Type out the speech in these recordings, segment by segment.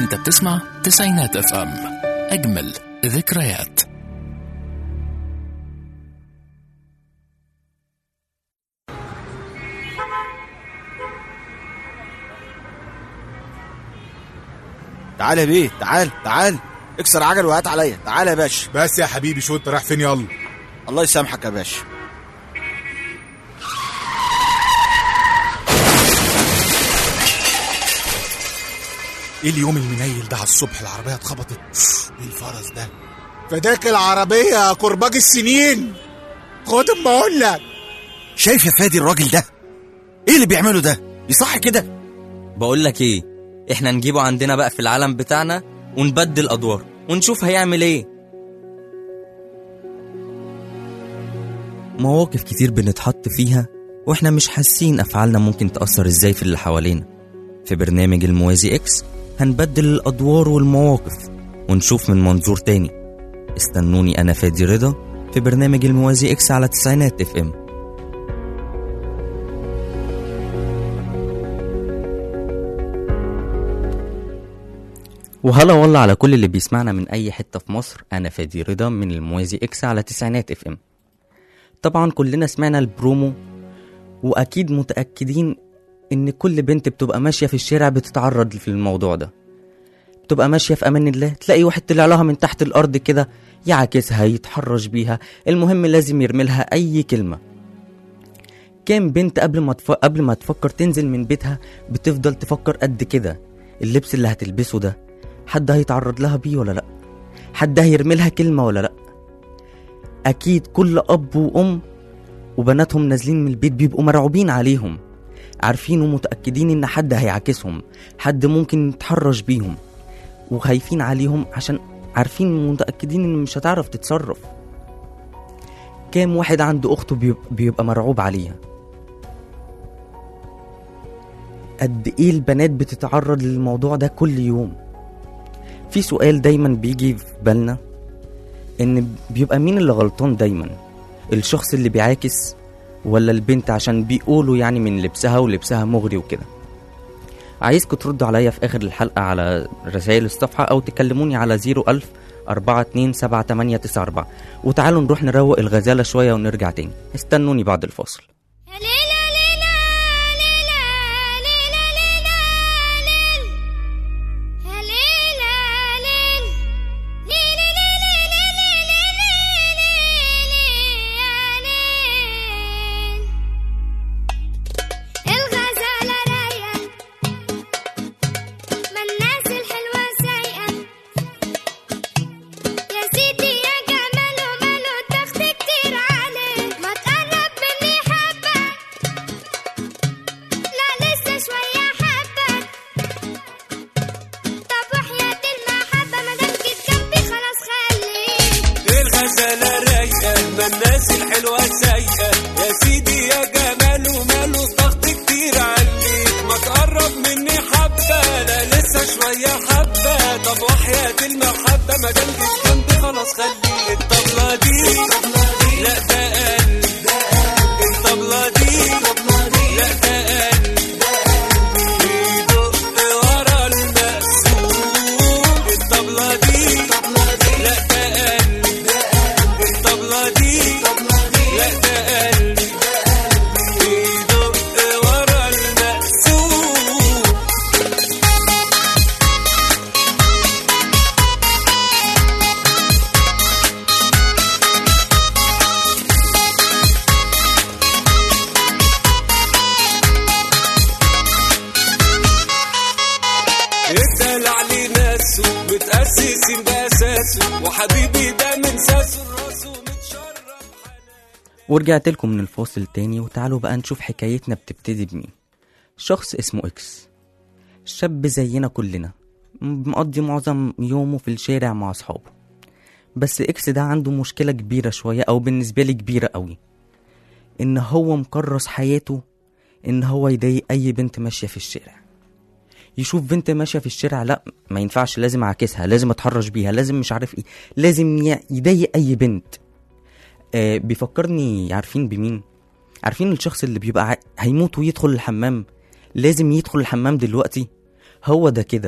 انت بتسمع تسعينات اف ام اجمل ذكريات تعال يا بيه تعال تعال اكسر عجل وهات عليا تعال يا باشا بس يا حبيبي شو انت رايح فين يلا الله يسامحك يا باشا ايه اليوم المنيل ده على الصبح العربيه اتخبطت ايه الفرس ده فداك العربيه يا كرباج السنين خد اما اقول لك شايف يا فادي الراجل ده ايه اللي بيعمله ده يصح كده بقول لك ايه احنا نجيبه عندنا بقى في العالم بتاعنا ونبدل ادوار ونشوف هيعمل ايه مواقف كتير بنتحط فيها واحنا مش حاسين افعالنا ممكن تأثر ازاي في اللي حوالينا في برنامج الموازي اكس هنبدل الادوار والمواقف ونشوف من منظور تاني استنوني انا فادي رضا في برنامج الموازي اكس على تسعينات اف ام وهلا والله على كل اللي بيسمعنا من اي حته في مصر انا فادي رضا من الموازي اكس على تسعينات اف ام طبعا كلنا سمعنا البرومو واكيد متاكدين ان كل بنت بتبقى ماشيه في الشارع بتتعرض في الموضوع ده بتبقى ماشيه في امان الله تلاقي واحد طلع لها من تحت الارض كده يعاكسها يتحرش بيها المهم لازم يرمي لها اي كلمه كام بنت قبل ما تف... قبل ما تفكر تنزل من بيتها بتفضل تفكر قد كده اللبس اللي هتلبسه ده حد هيتعرض لها بيه ولا لا حد هيرمي لها كلمه ولا لا اكيد كل اب وام وبناتهم نازلين من البيت بيبقوا مرعوبين عليهم عارفين ومتاكدين ان حد هيعاكسهم حد ممكن يتحرش بيهم وخايفين عليهم عشان عارفين ومتاكدين ان مش هتعرف تتصرف كام واحد عنده اخته بيب- بيبقى مرعوب عليها قد ايه البنات بتتعرض للموضوع ده كل يوم في سؤال دايما بيجي في بالنا ان بيبقى مين اللي غلطان دايما الشخص اللي بيعاكس ولا البنت عشان بيقولوا يعني من لبسها ولبسها مغري وكده عايزكم تردوا عليا في اخر الحلقة على رسائل الصفحة او تكلموني على 01000 427 وتعالوا نروح نروق الغزالة شوية ونرجع تاني استنوني بعد الفاصل ليلى ليلى ليلى ليلى ليلى ليل يا ليلى ليل ليلى ليلى ليلى ليلى يا ليل الغزالة رايقة ما الناس الحلوة سايقة يا سيدي يا جمال وماله تاخد كتير عليه ما تقرب مني حبة لا لسه شوية حبة طب وحياة المحبة ما دام جيت جنبي خلاص خليك الغزالة رايقة ما الناس الحلوة سايقة يا سيدي يا جمال وماله ضغط كتير عليك ما تقرب مني حبة لا لسه شوية حبة طب وحياة المحبة ما دام جيت جنبي خلاص خليك الطبلة دي لا ده قلب الطبلة دي لا ده قلب بيدق ورا المقسوم الطبلة دي لا ده قلب الطبلة دي لا ده قلبي بيدق ورا المقسوم الدلع لي ناسه متأسسين بأساسه وحبيبي ده من ساسه راسه متشرب ورجعت لكم من الفاصل تاني وتعالوا بقى نشوف حكايتنا بتبتدي بمين شخص اسمه اكس شاب زينا كلنا مقضي معظم يومه في الشارع مع اصحابه بس اكس ده عنده مشكلة كبيرة شوية او بالنسبة لي كبيرة قوي ان هو مكرس حياته ان هو يضايق اي بنت ماشية في الشارع يشوف بنت ماشية في الشارع لا ما ينفعش لازم اعكسها لازم اتحرش بيها لازم مش عارف ايه لازم ي- يضايق اي بنت آه بيفكرني عارفين بمين عارفين الشخص اللي بيبقى ع- هيموت ويدخل الحمام لازم يدخل الحمام دلوقتي هو ده كده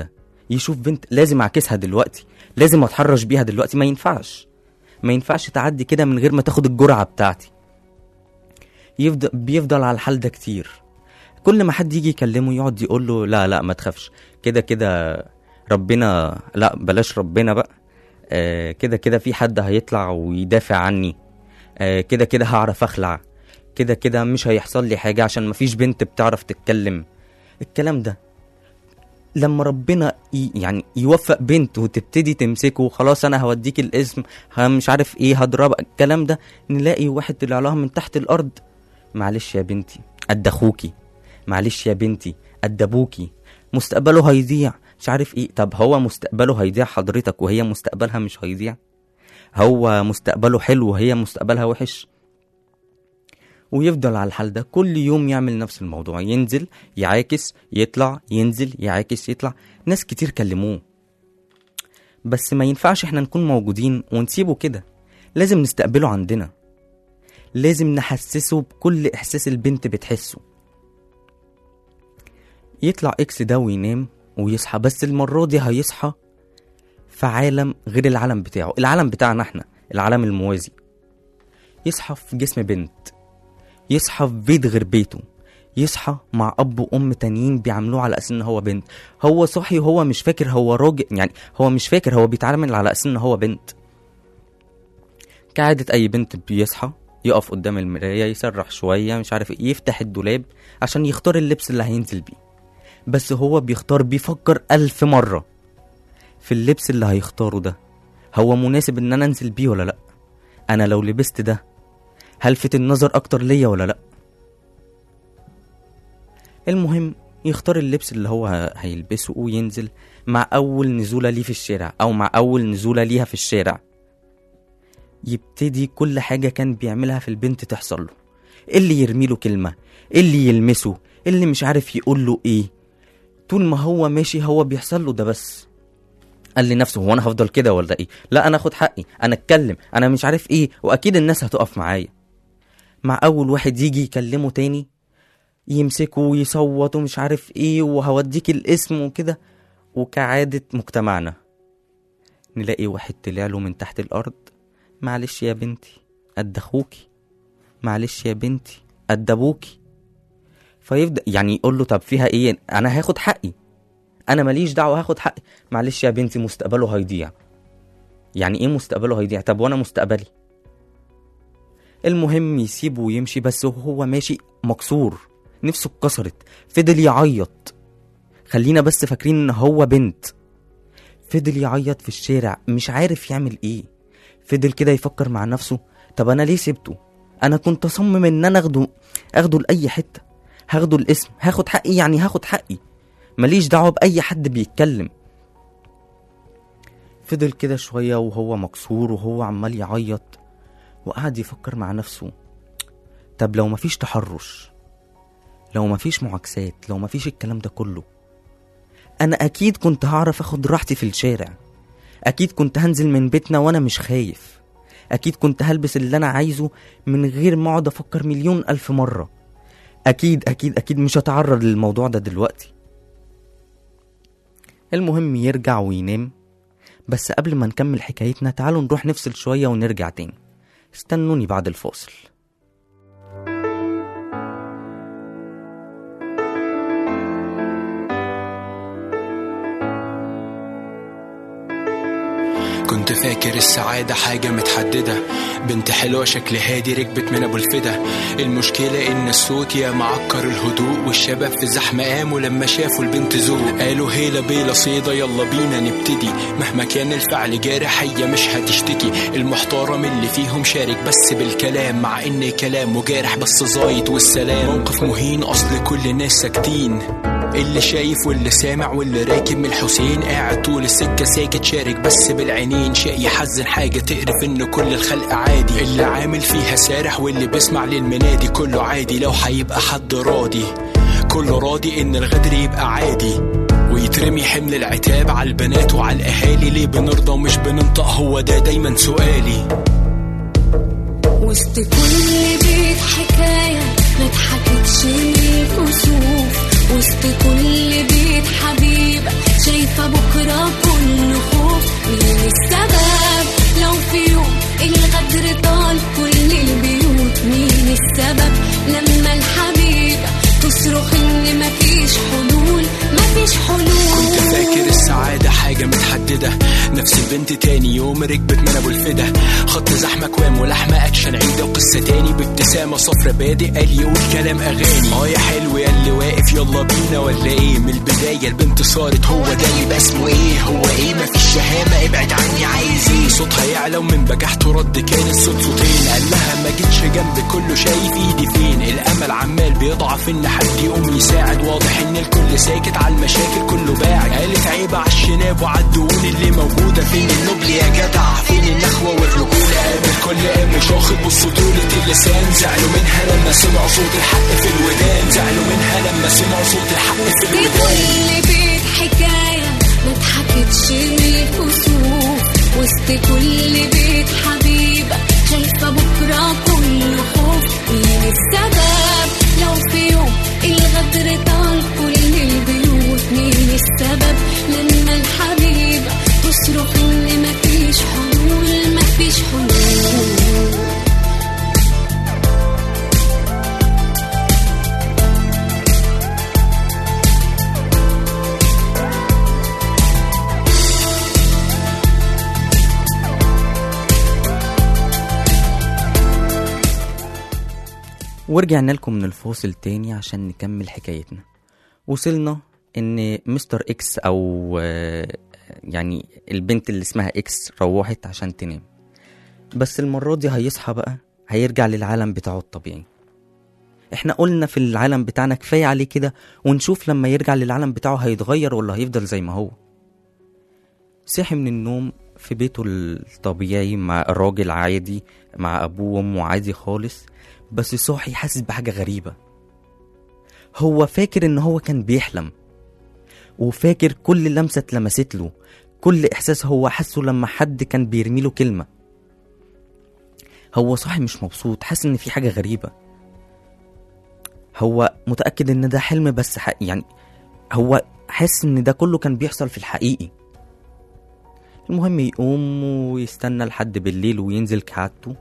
يشوف بنت لازم اعكسها دلوقتي لازم اتحرش بيها دلوقتي ما ينفعش ما ينفعش تعدي كده من غير ما تاخد الجرعه بتاعتي يفضل بيفضل على الحال ده كتير كل ما حد يجي يكلمه يقعد يقول له لا لا ما تخافش كده كده ربنا لا بلاش ربنا بقى آه كده كده في حد هيطلع ويدافع عني آه كده كده هعرف اخلع كده كده مش هيحصل لي حاجه عشان مفيش بنت بتعرف تتكلم الكلام ده لما ربنا ي- يعني يوفق بنت وتبتدي تمسكه خلاص انا هوديك الاسم ه- مش عارف ايه هضربك الكلام ده نلاقي واحد طلع لها من تحت الارض معلش يا بنتي قد اخوكي معلش يا بنتي قد ابوكي مستقبله هيضيع مش عارف ايه طب هو مستقبله هيضيع حضرتك وهي مستقبلها مش هيضيع هو مستقبله حلو وهي مستقبلها وحش ويفضل على الحال ده كل يوم يعمل نفس الموضوع ينزل يعاكس يطلع ينزل يعاكس يطلع ناس كتير كلموه بس ما ينفعش احنا نكون موجودين ونسيبه كده لازم نستقبله عندنا لازم نحسسه بكل احساس البنت بتحسه يطلع اكس ده وينام ويصحى بس المرة دي هيصحى في عالم غير العالم بتاعه العالم بتاعنا احنا العالم الموازي يصحى في جسم بنت يصحى في بيت غير بيته يصحى مع اب وام تانيين بيعاملوه على اساس ان هو بنت هو صحي وهو مش فاكر هو راجل يعني هو مش فاكر هو بيتعامل على اساس ان هو بنت كعادة اي بنت بيصحى يقف قدام المراية يسرح شوية مش عارف ايه يفتح الدولاب عشان يختار اللبس اللي هينزل بيه بس هو بيختار بيفكر ألف مرة في اللبس اللي هيختاره ده هو مناسب ان انا انزل بيه ولا لا انا لو لبست ده هلفت النظر اكتر ليا ولا لا المهم يختار اللبس اللي هو ه- هيلبسه وينزل مع اول نزولة ليه في الشارع او مع اول نزولة ليها في الشارع يبتدي كل حاجة كان بيعملها في البنت تحصل له اللي يرمي له كلمة اللي يلمسه اللي مش عارف يقول له ايه طول ما هو ماشي هو بيحصل له ده بس قال لنفسه هو انا هفضل كده ولا ايه لا انا اخد حقي انا اتكلم انا مش عارف ايه واكيد الناس هتقف معايا مع اول واحد يجي يكلمه تاني يمسكه ويصوت ومش عارف ايه وهوديك الاسم وكده وكعادة مجتمعنا نلاقي واحد طلع له من تحت الارض معلش يا بنتي قد اخوكي معلش يا بنتي قد ابوكي فيبدا يعني يقول له طب فيها ايه انا هاخد حقي انا ماليش دعوه هاخد حقي معلش يا بنتي مستقبله هيضيع يعني ايه مستقبله هيضيع طب وانا مستقبلي المهم يسيبه ويمشي بس وهو ماشي مكسور نفسه اتكسرت فضل يعيط خلينا بس فاكرين ان هو بنت فضل يعيط في الشارع مش عارف يعمل ايه فضل كده يفكر مع نفسه طب انا ليه سبته انا كنت اصمم ان انا اخده اخده لاي حته هاخده الاسم هاخد حقي يعني هاخد حقي ماليش دعوه باي حد بيتكلم فضل كده شويه وهو مكسور وهو عمال يعيط وقعد يفكر مع نفسه طب لو مفيش تحرش لو مفيش معاكسات لو مفيش الكلام ده كله انا اكيد كنت هعرف اخد راحتي في الشارع اكيد كنت هنزل من بيتنا وانا مش خايف اكيد كنت هلبس اللي انا عايزه من غير ما اقعد افكر مليون الف مره اكيد اكيد اكيد مش هتعرض للموضوع ده دلوقتي المهم يرجع وينام بس قبل ما نكمل حكايتنا تعالوا نروح نفصل شوية ونرجع تاني استنوني بعد الفاصل كنت فاكر السعادة حاجة متحددة بنت حلوة شكل هادي ركبت من ابو الفدا المشكلة ان الصوت يا معكر الهدوء والشباب في زحمة قاموا لما شافوا البنت ذوق قالوا هيلا بيلا صيدا يلا بينا نبتدي مهما كان الفعل جارح هي مش هتشتكي المحترم اللي فيهم شارك بس بالكلام مع ان كلامه جارح بس زايد والسلام موقف مهين اصل كل الناس ساكتين اللي شايف واللي سامع واللي راكب من الحسين قاعد طول السكة ساكت شارك بس بالعينين شيء يحزن حاجة تقرف ان كل الخلق عادي اللي عامل فيها سارح واللي بيسمع للمنادي كله عادي لو هيبقى حد راضي كله راضي ان الغدر يبقى عادي ويترمي حمل العتاب على البنات وعلى الاهالي ليه بنرضى ومش بننطق هو ده دايما سؤالي وسط كل بيت حكاية ما اتحكتش للكسوف وسط كل بيت حبيبة شايفة بكرة السدة نفس البنت تاني يوم ركبت من ابو الفدا خط زحمة كوام ولحمة اكشن عيدة وقصة تاني بابتسامة صفرة بادئ قال يقول كلام اغاني اه يا حلو يا اللي واقف يلا بينا ولا ايه من البداية البنت صارت هو ده اللي بقى اسمه ايه هو ايه مفيش شهامة ابعد عني عايز ايه صوتها يعلى ومن بجحته رد كان الصوت صوتين قال لها ما جيتش جنبي كله شايف ايدي فين الامل عمال بيضعف ان حد يقوم يساعد واضح ان الكل ساكت على المشاكل كله باعد قالت عيب على الشناب وعالدهون اللي موجوده فين النبل يا جدع فين النخوه والرجوله قام الكل قام وشاخط بالسطوله اللسان زعلوا منها لما سمعوا صوت الحق في الودان زعلوا منها لما سمعوا صوت الحق في في الودان كل بيت حكاية ما اتحكتش للكسوف وسط كل بيت حبيبة شايفة بكرة كله خوف مين السبب لو في يوم الغدر طال كل البيوت مين السبب لما الحبيبة تصرخ ان مفيش حلول مفيش حلول ورجعنا لكم من الفاصل تاني عشان نكمل حكايتنا وصلنا ان مستر اكس او آه، يعني البنت اللي اسمها اكس روحت عشان تنام بس المرة دي هيصحى بقى هيرجع للعالم بتاعه الطبيعي احنا قلنا في العالم بتاعنا كفاية عليه كده ونشوف لما يرجع للعالم بتاعه هيتغير ولا هيفضل زي ما هو صحي من النوم في بيته الطبيعي مع راجل عادي مع ابوه وامه عادي خالص بس صاحي حاسس بحاجة غريبة هو فاكر ان هو كان بيحلم وفاكر كل لمسة اتلمست له كل احساس هو حاسه لما حد كان بيرمي له كلمة هو صاحي مش مبسوط حاسس ان في حاجة غريبة هو متأكد ان ده حلم بس حق يعني هو حاسس ان ده كله كان بيحصل في الحقيقي المهم يقوم ويستنى لحد بالليل وينزل كعادته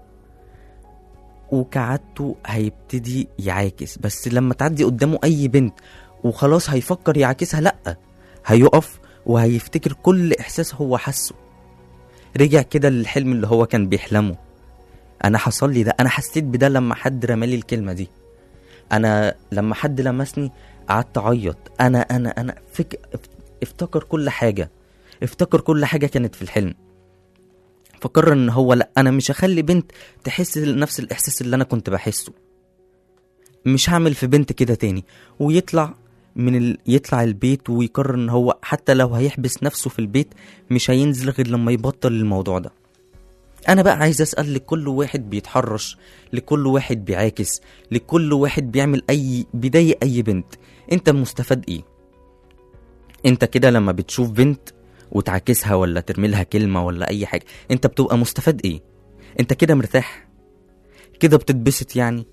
وكعادته هيبتدي يعاكس بس لما تعدي قدامه اي بنت وخلاص هيفكر يعاكسها لا هيقف وهيفتكر كل احساس هو حسه رجع كده للحلم اللي هو كان بيحلمه انا حصل لي ده انا حسيت بده لما حد رمالي الكلمه دي انا لما حد لمسني قعدت اعيط انا انا انا فك... افتكر كل حاجه افتكر كل حاجه كانت في الحلم فقرر ان هو لا انا مش هخلي بنت تحس نفس الاحساس اللي انا كنت بحسه مش هعمل في بنت كده تاني ويطلع من ال... يطلع البيت ويقرر ان هو حتى لو هيحبس نفسه في البيت مش هينزل غير لما يبطل الموضوع ده انا بقى عايز اسال لكل واحد بيتحرش لكل واحد بيعاكس لكل واحد بيعمل اي بداية اي بنت انت مستفاد ايه انت كده لما بتشوف بنت وتعاكسها ولا ترمي لها كلمة ولا اي حاجة انت بتبقى مستفاد ايه انت كده مرتاح كده بتتبسط يعني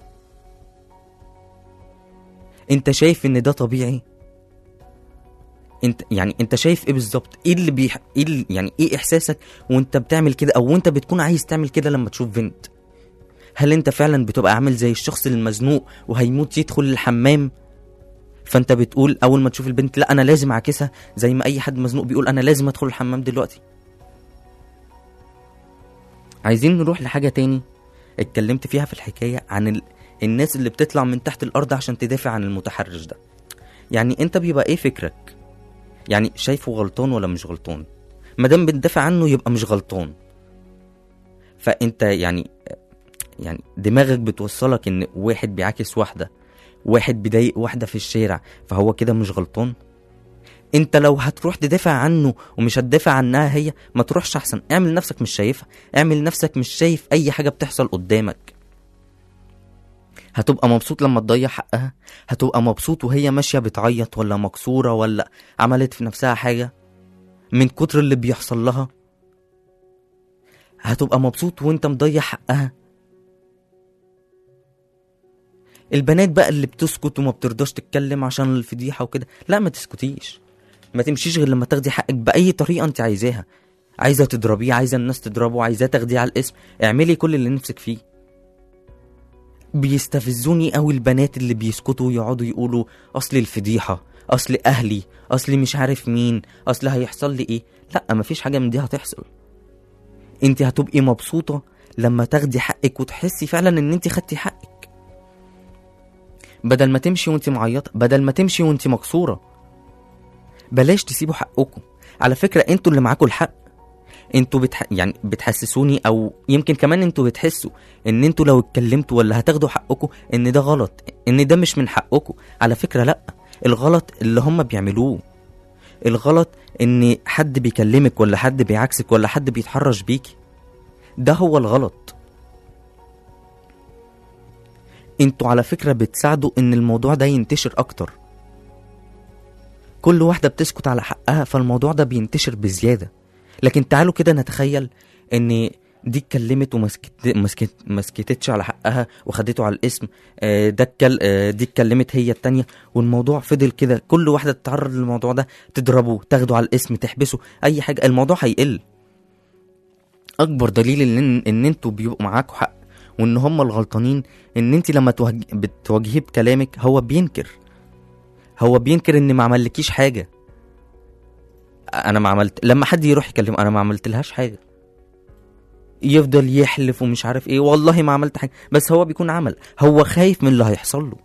انت شايف ان ده طبيعي انت يعني انت شايف ايه بالظبط ايه اللي بيح... ايه اللي... يعني ايه احساسك وانت بتعمل كده او وانت بتكون عايز تعمل كده لما تشوف بنت هل انت فعلا بتبقى عامل زي الشخص المزنوق وهيموت يدخل الحمام فانت بتقول اول ما تشوف البنت لا انا لازم اعكسها زي ما اي حد مزنوق بيقول انا لازم ادخل الحمام دلوقتي عايزين نروح لحاجة تاني اتكلمت فيها في الحكاية عن ال... الناس اللي بتطلع من تحت الارض عشان تدافع عن المتحرش ده يعني انت بيبقى ايه فكرك يعني شايفه غلطان ولا مش غلطان مادام بتدافع عنه يبقى مش غلطان فانت يعني يعني دماغك بتوصلك ان واحد بيعاكس واحده واحد بيضايق واحده في الشارع فهو كده مش غلطان انت لو هتروح تدافع عنه ومش هتدافع عنها هي ما تروحش احسن اعمل نفسك مش شايفها اعمل نفسك مش شايف اي حاجه بتحصل قدامك هتبقى مبسوط لما تضيع حقها هتبقى مبسوط وهي ماشيه بتعيط ولا مكسوره ولا عملت في نفسها حاجه من كتر اللي بيحصل لها هتبقى مبسوط وانت مضيع حقها البنات بقى اللي بتسكت وما بترضاش تتكلم عشان الفضيحه وكده لا ما تسكتيش ما تمشيش غير لما تاخدي حقك باي طريقه انت عايزاها عايزه تضربيه عايزه الناس تضربه عايزاه تاخديه على الاسم اعملي كل اللي نفسك فيه بيستفزوني قوي البنات اللي بيسكتوا ويقعدوا يقولوا اصل الفضيحه اصل اهلي اصل مش عارف مين اصل هيحصل لي ايه لا مفيش حاجه من دي هتحصل انت هتبقي مبسوطه لما تاخدي حقك وتحسي فعلا ان انت خدتي حقك بدل ما تمشي وانت معيطه بدل ما تمشي وانت مكسوره بلاش تسيبوا حقكم على فكره انتوا اللي معاكم الحق انتوا بتح... يعني بتحسسوني او يمكن كمان انتوا بتحسوا ان انتوا لو اتكلمتوا ولا هتاخدوا حقكم ان ده غلط ان ده مش من حقكم على فكره لا الغلط اللي هم بيعملوه الغلط ان حد بيكلمك ولا حد بيعكسك ولا حد بيتحرش بيكي ده هو الغلط انتوا على فكرة بتساعدوا ان الموضوع ده ينتشر اكتر كل واحدة بتسكت على حقها فالموضوع ده بينتشر بزيادة لكن تعالوا كده نتخيل ان دي اتكلمت ومسكت مسكت مسكتتش على حقها وخدته على الاسم آه، ده اتكل آه، دي اتكلمت هي التانية والموضوع فضل كده كل واحدة تتعرض للموضوع ده تضربه تاخده على الاسم تحبسه اي حاجة الموضوع هيقل اكبر دليل ان ان انتوا بيبقوا معاكوا حق وان هم الغلطانين ان انت لما توج... بتواجهيه بكلامك هو بينكر هو بينكر ان ما عملكيش حاجه انا ما عملت لما حد يروح يكلم انا ما عملت لهاش حاجه يفضل يحلف ومش عارف ايه والله ما عملت حاجه بس هو بيكون عمل هو خايف من اللي هيحصل له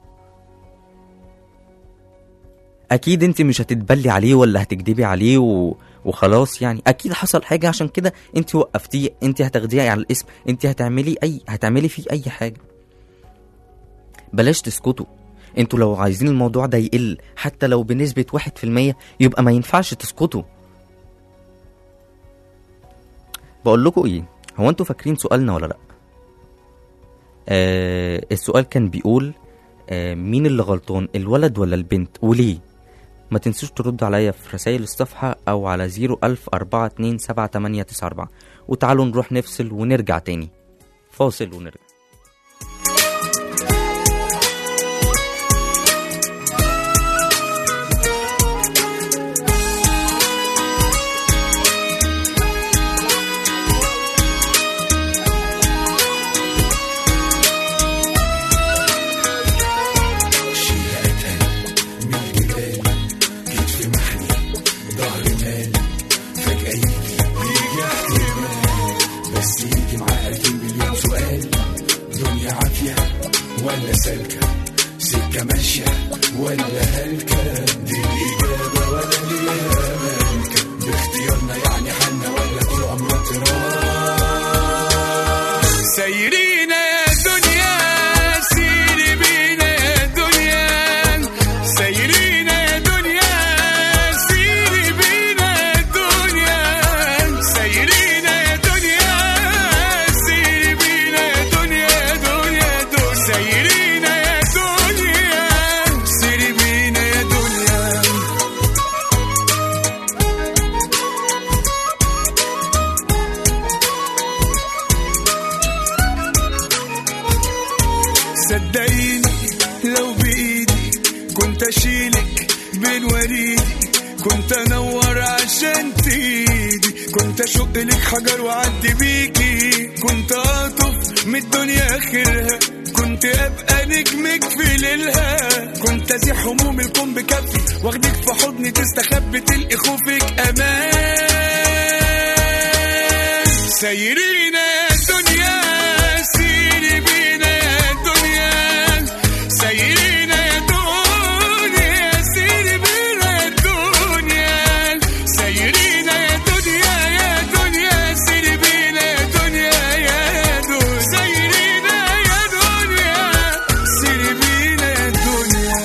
اكيد انت مش هتتبلي عليه ولا هتكدبي عليه و... وخلاص يعني اكيد حصل حاجه عشان كده انت وقفتيه انت هتاخديه على الاسم انت هتعملي اي هتعملي فيه اي حاجه بلاش تسكتوا انتوا لو عايزين الموضوع ده يقل حتى لو بنسبة واحد في المية يبقى ما ينفعش تسكتوا بقول لكم ايه هو انتوا فاكرين سؤالنا ولا لا آه السؤال كان بيقول آه مين اللي غلطان الولد ولا البنت وليه ما تنسوش تردوا عليا في رسائل الصفحة أو على زيرو ألف أربعة اتنين سبعة تمانية تسعة أربعة وتعالوا نروح نفصل ونرجع تاني فاصل ونرجع سيرينا يا دنيا سيري بينا يا دنيا سيرينا يا دنيا سيري بينا يا دنيا سيرينا يا دنيا سيري بينا يا دنيا يا دنيا يا دنيا سيرينا يا دنيا سيري بينا يا دنيا صدقيني لو بايدي كنت اشيلك بين وريدي كنت انور عشان تيجي كنت اشق لك حجر واعدي بيكي كنت اطف من الدنيا اخرها كنت ابقى نجمك في ليلها كنت ازيح هموم الكون بكفي واخدك في حضني تستخبي تلقي خوفك امان سيرينا يا دنيا سيري بينا يا دنيا سيرينا يا دنيا سيري بينا يا دنيا سيرينا يا دنيا يا دنيا سيري بينا يا دنيا يا دنيا سيرينا يا دنيا سيري بينا يا دنيا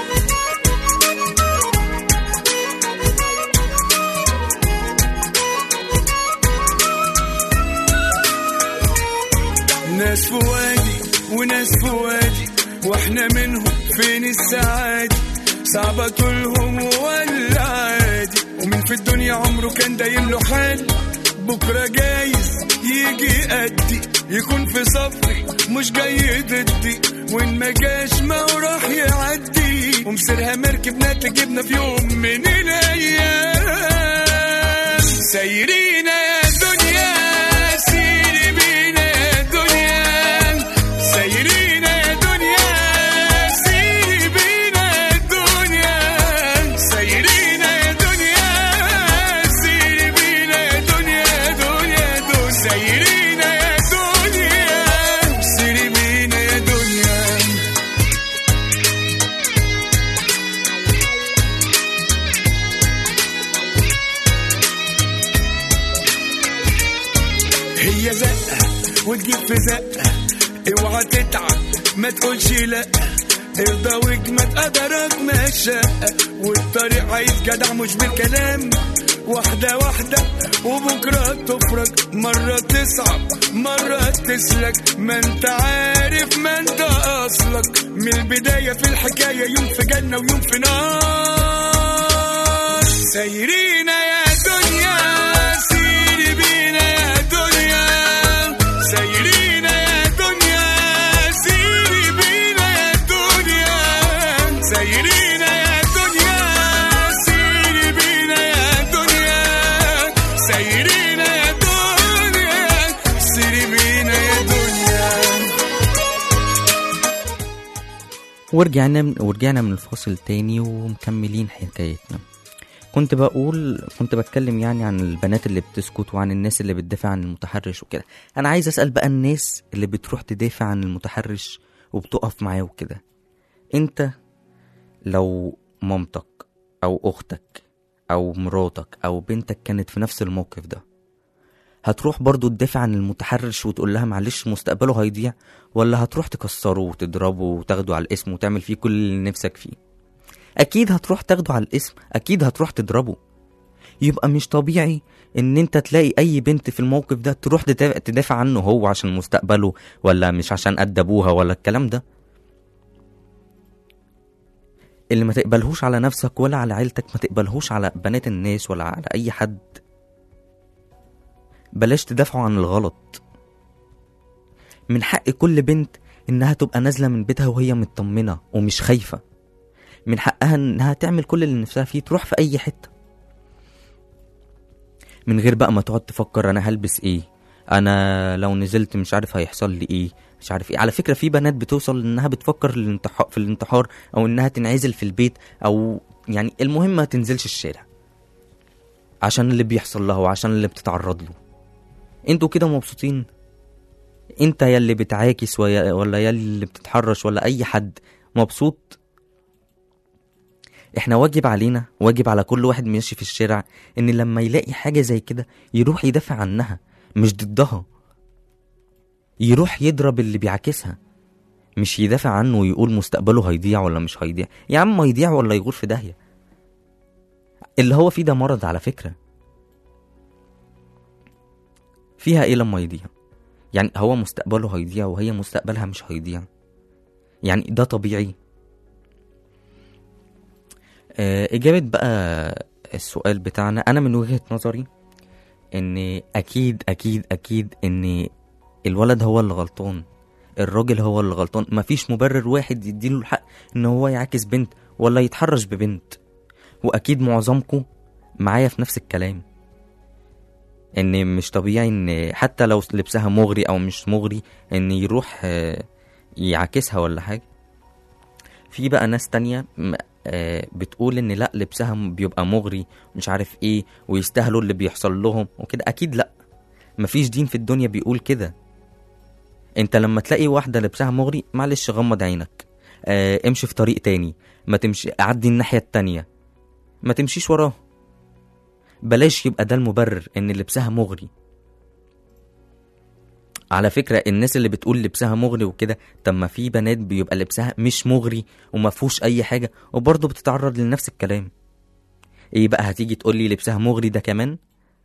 ناس في وادي وناس في وادي واحنا منهم فين السعادة صعبة طولهم ولا عادي ومن في الدنيا عمره كان دايم له حال بكرة جايز يجي قدي يكون في صفي مش جاي ضدي وان ما جاش ما هو راح يعدي ومسيرها مركبنا تجيبنا في يوم من الايام سيرينا يا دنيا سيري بينا يا دنيا سيرينا يا دنيا سيري بينا يا دنيا هي زقة وتجيب في زقة اوعى تتعب ما تقولش لا ارضى واجمد قدرك ما شاء والطريق عايز جدع مش بالكلام واحدة واحدة وبكرة تفرج مرة تصعب مرة تسلك ما انت عارف ما انت اصلك من البداية في الحكاية يوم في جنة ويوم في نار سايرين يا دنيا سيري بينا يا دنيا سايرين يا دنيا سيري بينا يا دنيا سايرين يا دنيا سيري بينا يا دنيا سايرين يا دنيا سيري بينا يا دنيا ورجعنا ورجعنا من الفاصل تاني ومكملين حكايتنا كنت بقول كنت بتكلم يعني عن البنات اللي بتسكت وعن الناس اللي بتدافع عن المتحرش وكده انا عايز اسال بقى الناس اللي بتروح تدافع عن المتحرش وبتقف معاه وكده انت لو مامتك او اختك او مراتك او بنتك كانت في نفس الموقف ده هتروح برضو تدافع عن المتحرش وتقول لها معلش مستقبله هيضيع ولا هتروح تكسره وتضربه وتاخده على الاسم وتعمل فيه كل اللي نفسك فيه اكيد هتروح تاخده على الاسم اكيد هتروح تضربه يبقى مش طبيعي ان انت تلاقي اي بنت في الموقف ده تروح تدافع- تدافع عنه هو عشان مستقبله ولا مش عشان قد ابوها ولا الكلام ده اللي ما تقبلهوش على نفسك ولا على عيلتك ما تقبلهوش على بنات الناس ولا على اي حد بلاش تدافعوا عن الغلط من حق كل بنت انها تبقى نازله من بيتها وهي مطمنه ومش خايفه من حقها انها تعمل كل اللي نفسها فيه تروح في اي حته من غير بقى ما تقعد تفكر انا هلبس ايه انا لو نزلت مش عارف هيحصل لي ايه مش عارف ايه على فكره في بنات بتوصل انها بتفكر الانتحار في الانتحار او انها تنعزل في البيت او يعني المهم ما تنزلش الشارع عشان اللي بيحصل لها وعشان اللي بتتعرض له انتوا كده مبسوطين انت يا اللي بتعاكس ويا ولا يا اللي بتتحرش ولا اي حد مبسوط احنا واجب علينا واجب على كل واحد ماشي في الشارع ان لما يلاقي حاجة زي كده يروح يدافع عنها مش ضدها يروح يضرب اللي بيعاكسها مش يدافع عنه ويقول مستقبله هيضيع ولا مش هيضيع يا عم هيضيع ولا يغور في داهية اللي هو فيه ده مرض على فكرة فيها ايه لما يضيع يعني هو مستقبله هيضيع وهي مستقبلها مش هيضيع يعني ده طبيعي آه، إجابة بقى السؤال بتاعنا أنا من وجهة نظري إن أكيد أكيد أكيد إن الولد هو اللي غلطان الراجل هو اللي غلطان مفيش مبرر واحد يديله الحق إن هو يعاكس بنت ولا يتحرش ببنت وأكيد معظمكم معايا في نفس الكلام إن مش طبيعي إن حتى لو لبسها مغري أو مش مغري إن يروح آه، يعاكسها ولا حاجة في بقى ناس تانية م- آه، بتقول ان لا لبسها م- بيبقى مغري مش عارف ايه ويستاهلوا اللي بيحصل لهم وكده اكيد لا مفيش دين في الدنيا بيقول كده انت لما تلاقي واحدة لبسها مغري معلش غمض عينك آه امشي في طريق تاني ما تمشي عدي الناحية التانية ما تمشيش وراه بلاش يبقى ده المبرر ان لبسها مغري على فكرة الناس اللي بتقول لبسها مغري وكده طب ما في بنات بيبقى لبسها مش مغري وما فيهوش اي حاجة وبرضه بتتعرض لنفس الكلام ايه بقى هتيجي تقول لي لبسها مغري ده كمان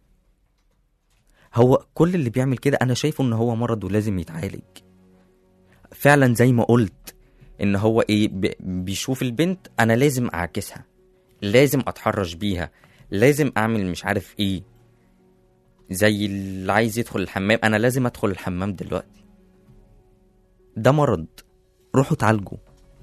هو كل اللي بيعمل كده انا شايفه ان هو مرض ولازم يتعالج فعلا زي ما قلت ان هو ايه ب- بيشوف البنت انا لازم اعكسها لازم اتحرش بيها لازم اعمل مش عارف ايه زي اللي عايز يدخل الحمام انا لازم ادخل الحمام دلوقتي ده مرض روحوا اتعالجوا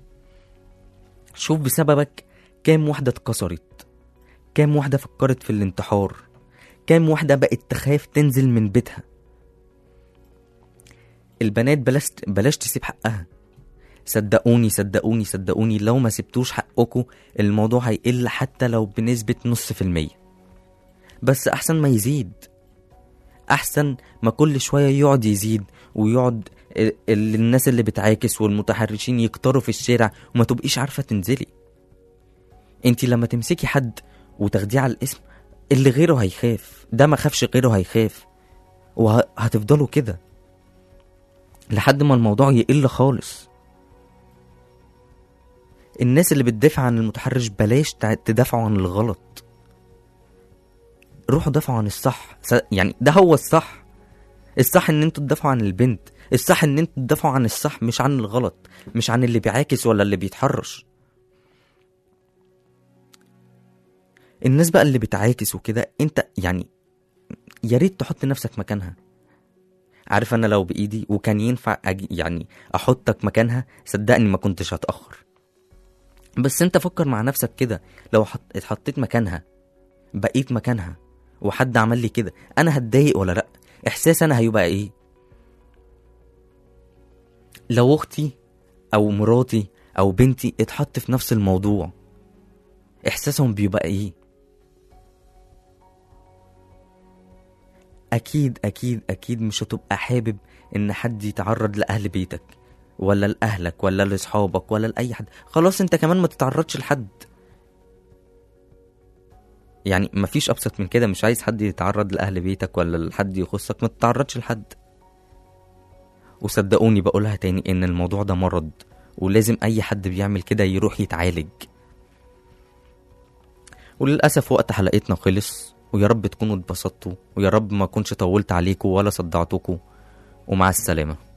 شوف بسببك كام واحدة اتكسرت كام واحدة فكرت في الانتحار كام واحدة بقت تخاف تنزل من بيتها البنات بلاش بلاش تسيب حقها صدقوني صدقوني صدقوني لو ما سبتوش حقكم الموضوع هيقل حتى لو بنسبة نص في المية بس أحسن ما يزيد أحسن ما كل شوية يقعد يزيد ويقعد ال- ال- الناس اللي بتعاكس والمتحرشين يكتروا في الشارع وما تبقيش عارفة تنزلي انتي لما تمسكي حد وتاخديه على الاسم اللي غيره هيخاف ده ما خافش غيره هيخاف وهتفضلوا كده لحد ما الموضوع يقل خالص الناس اللي بتدافع عن المتحرش بلاش تع- تدافعوا عن الغلط روحوا دافعوا عن الصح س- يعني ده هو الصح الصح ان انتوا تدافعوا عن البنت الصح ان انتوا تدافعوا عن الصح مش عن الغلط مش عن اللي بيعاكس ولا اللي بيتحرش الناس بقى اللي بتعاكس وكده انت يعني يا ريت تحط نفسك مكانها عارف انا لو بايدي وكان ينفع أجي يعني احطك مكانها صدقني ما كنتش هتاخر بس انت فكر مع نفسك كده لو حط... اتحطيت مكانها بقيت مكانها وحد عمل لي كده انا هتضايق ولا لا احساس انا هيبقى ايه لو اختي او مراتي او بنتي اتحط في نفس الموضوع احساسهم بيبقى ايه اكيد اكيد اكيد مش هتبقى حابب ان حد يتعرض لاهل بيتك ولا لاهلك ولا لاصحابك ولا لاي حد خلاص انت كمان ما تتعرضش لحد يعني مفيش ابسط من كده مش عايز حد يتعرض لاهل بيتك ولا لحد يخصك ما تتعرضش لحد وصدقوني بقولها تاني ان الموضوع ده مرض ولازم اي حد بيعمل كده يروح يتعالج وللاسف وقت حلقتنا خلص ويا رب تكونوا اتبسطتوا ويا رب ما كنتش طولت عليكم ولا صدعتكم ومع السلامه